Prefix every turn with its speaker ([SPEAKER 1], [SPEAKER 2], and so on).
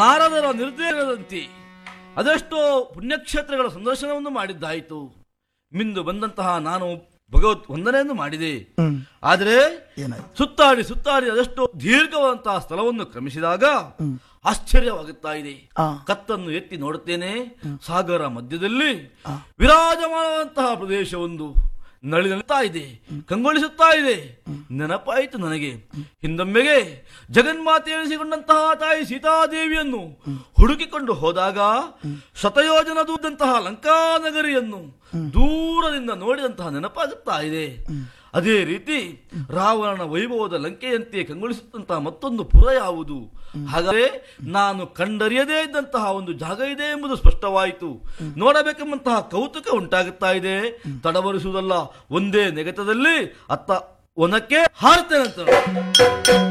[SPEAKER 1] ನಾರದರ ನಿರ್ದೇಶನದಂತೆ ಅದೆಷ್ಟೋ ಪುಣ್ಯಕ್ಷೇತ್ರಗಳ ಸಂದರ್ಶನವನ್ನು ಮಾಡಿದ್ದಾಯಿತು ಮಿಂದು ಬಂದಂತಹ ನಾನು ಭಗವತ್ ವಂದನೆಯನ್ನು ಮಾಡಿದೆ
[SPEAKER 2] ಹ್ಮ್
[SPEAKER 1] ಆದರೆ
[SPEAKER 2] ಏನಾಯ್ತು
[SPEAKER 1] ಸುತ್ತಾಡಿ ಸುತ್ತಾಡಿ ಅದೆಷ್ಟೋ ದೀರ್ಘವಾದಂತಹ ಸ್ಥಳವನ್ನು ಕ್ರಮಿಸಿದಾಗ ಆಶ್ಚರ್ಯವಾಗುತ್ತಾ ಇದೆ
[SPEAKER 2] ಆ
[SPEAKER 1] ಕತ್ತನ್ನು ಎತ್ತಿ ನೋಡುತ್ತೇನೆ ಸಾಗರ ಮಧ್ಯದಲ್ಲಿ ವಿರಾಜಮಾನವಂತಹ ಪ್ರದೇಶವೊಂದು ನಳಿನಳ್ತಾ ಇದೆ ಕಂಗೊಳಿಸುತ್ತಾ ಇದೆ ನೆನಪಾಯಿತು ನನಗೆ ಹಿಂದೊಮ್ಮೆಗೆ ಜಗನ್ಮಾತೆ ಎನಿಸಿಕೊಂಡಂತಹ ತಾಯಿ ಸೀತಾದೇವಿಯನ್ನು ಹುಡುಕಿಕೊಂಡು ಹೋದಾಗ ಶತಯೋಜನ ದೂರದಂತಹ ಲಂಕಾನಗರಿಯನ್ನು ದೂರದಿಂದ ನೋಡಿದಂತಹ ನೆನಪಾಗುತ್ತಾ ಇದೆ ಅದೇ ರೀತಿ ರಾವಣನ ವೈಭವದ ಲಂಕೆಯಂತೆ ಕಂಗೊಳಿಸುತ್ತಂತಹ ಮತ್ತೊಂದು ಪುರ ಯಾವುದು ಹಾಗಾದರೆ ನಾನು ಕಂಡರಿಯದೇ ಇದ್ದಂತಹ ಒಂದು ಜಾಗ ಇದೆ ಎಂಬುದು ಸ್ಪಷ್ಟವಾಯಿತು ನೋಡಬೇಕೆಂಬಂತಹ ಕೌತುಕ ಉಂಟಾಗುತ್ತಾ ಇದೆ ತಡವರಿಸುವುದಲ್ಲ ಒಂದೇ ನೆಗೆತದಲ್ಲಿ ಅತ್ತ ಒನಕ್ಕೆ ಹಾರುತ್ತೇನಂತ